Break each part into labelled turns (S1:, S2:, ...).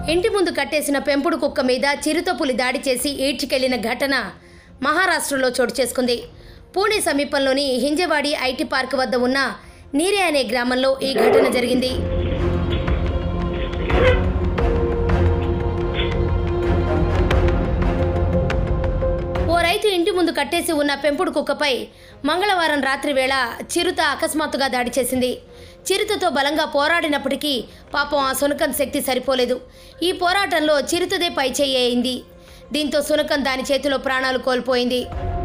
S1: ఇంటి ముందు కట్టేసిన పెంపుడు కుక్క మీద చిరుతపులి దాడి చేసి ఈడ్చికెళ్లిన ఘటన మహారాష్ట్రలో చోటు చేసుకుంది పూణే సమీపంలోని హింజవాడి ఐటీ పార్క్ వద్ద ఉన్న నీరే అనే గ్రామంలో ఈ ఘటన జరిగింది ఓ రైతు ఇంటి ముందు కట్టేసి ఉన్న పెంపుడు కుక్కపై మంగళవారం రాత్రి వేళ చిరుత అకస్మాత్తుగా దాడి చేసింది చిరుతతో బలంగా పోరాడినప్పటికీ పాపం ఆ సునకం శక్తి సరిపోలేదు ఈ పోరాటంలో చిరుతదే పైచేయి అయింది దీంతో సునకం దాని చేతిలో ప్రాణాలు కోల్పోయింది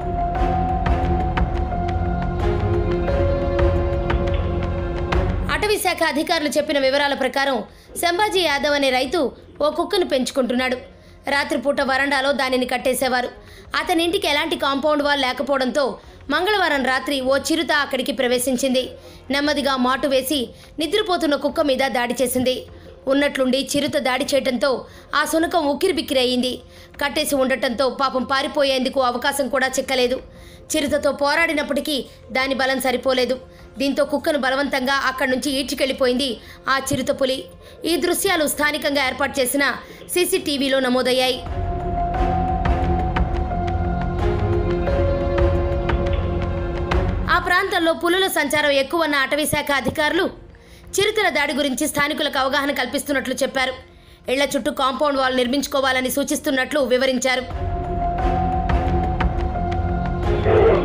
S1: అటవీ శాఖ అధికారులు చెప్పిన వివరాల ప్రకారం సంభాజీ యాదవ్ అనే రైతు ఓ కుక్కను పెంచుకుంటున్నాడు రాత్రిపూట వరండాలో దానిని కట్టేసేవారు అతని ఇంటికి ఎలాంటి కాంపౌండ్ వాల్ లేకపోవడంతో మంగళవారం రాత్రి ఓ చిరుత అక్కడికి ప్రవేశించింది నెమ్మదిగా మాటు వేసి నిద్రపోతున్న కుక్క మీద దాడి చేసింది ఉన్నట్లుండి చిరుత దాడి చేయడంతో ఆ సునకం ఉక్కిరిబిక్కిరి అయింది కట్టేసి ఉండటంతో పాపం పారిపోయేందుకు అవకాశం కూడా చిక్కలేదు చిరుతతో పోరాడినప్పటికీ దాని బలం సరిపోలేదు దీంతో కుక్కను బలవంతంగా అక్కడి నుంచి ఈడ్చుకెళ్లిపోయింది ఆ చిరుత పులి ఈ దృశ్యాలు స్థానికంగా ఏర్పాటు చేసిన సీసీటీవీలో నమోదయ్యాయి ఆ ప్రాంతంలో పులుల సంచారం ఎక్కువన్న అటవీ శాఖ అధికారులు చిరుతల దాడి గురించి స్థానికులకు అవగాహన కల్పిస్తున్నట్లు చెప్పారు ఇళ్ల చుట్టూ కాంపౌండ్ వాల్ నిర్మించుకోవాలని సూచిస్తున్నట్లు వివరించారు